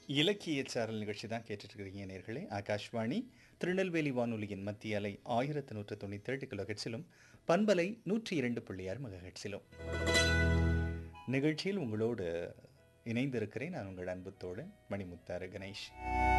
இலக்கிய சாரல் நிகழ்ச்சி தான் கேட்டுட்ருக்கிறீங்க நேர்களே ஆகாஷ்வாணி திருநெல்வேலி வானொலியின் மத்திய அலை ஆயிரத்து நூற்று தொண்ணூற்றி ஏழு கிலோ ஹெட்ஸிலும் பண்பலை நூற்றி இரண்டு புள்ளி ஆறு மெகா ஹெட்ஸிலும் நிகழ்ச்சியில் உங்களோடு இணைந்திருக்கிறேன் நான் உங்கள் அன்பு தோழன் மணிமுத்தாறு கணேஷ்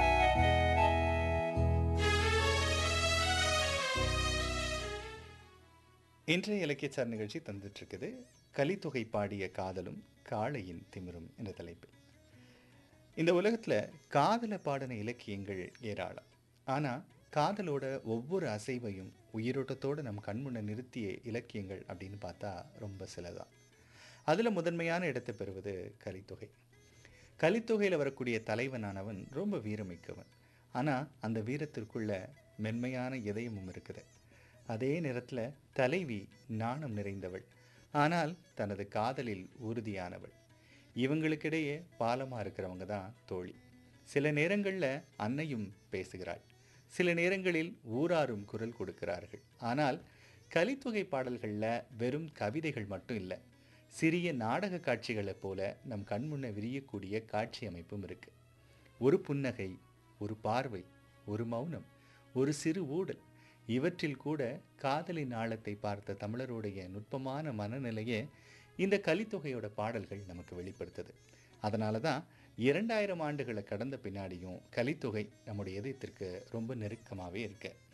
இன்றைய இலக்கியச்சார் நிகழ்ச்சி தந்துட்டு இருக்குது கலித்தொகை பாடிய காதலும் காளையின் திமிரும் என்ற தலைப்பில் இந்த உலகத்தில் காதலை பாடின இலக்கியங்கள் ஏராளம் ஆனால் காதலோட ஒவ்வொரு அசைவையும் உயிரோட்டத்தோடு நம் கண்முன்ன நிறுத்திய இலக்கியங்கள் அப்படின்னு பார்த்தா ரொம்ப சிலதான் அதில் முதன்மையான இடத்தை பெறுவது கலித்தொகை கலித்தொகையில் வரக்கூடிய தலைவனானவன் ரொம்ப வீரமிக்கவன் ஆனால் அந்த வீரத்திற்குள்ள மென்மையான இதயமும் இருக்குது அதே நேரத்தில் தலைவி நாணம் நிறைந்தவள் ஆனால் தனது காதலில் உறுதியானவள் இவங்களுக்கிடையே பாலமாக இருக்கிறவங்க தான் தோழி சில நேரங்களில் அன்னையும் பேசுகிறாள் சில நேரங்களில் ஊராரும் குரல் கொடுக்கிறார்கள் ஆனால் கலித்தொகை பாடல்களில் வெறும் கவிதைகள் மட்டும் இல்லை சிறிய நாடக காட்சிகளைப் போல நம் கண்முன்ன விரியக்கூடிய காட்சி அமைப்பும் இருக்கு ஒரு புன்னகை ஒரு பார்வை ஒரு மௌனம் ஒரு சிறு ஊடல் இவற்றில் கூட காதலின் ஆழத்தை பார்த்த தமிழருடைய நுட்பமான மனநிலையை இந்த கலித்தொகையோட பாடல்கள் நமக்கு வெளிப்படுத்துது அதனால தான் இரண்டாயிரம் ஆண்டுகளை கடந்த பின்னாடியும் கலித்தொகை நம்முடைய இதயத்திற்கு ரொம்ப நெருக்கமாகவே இருக்கு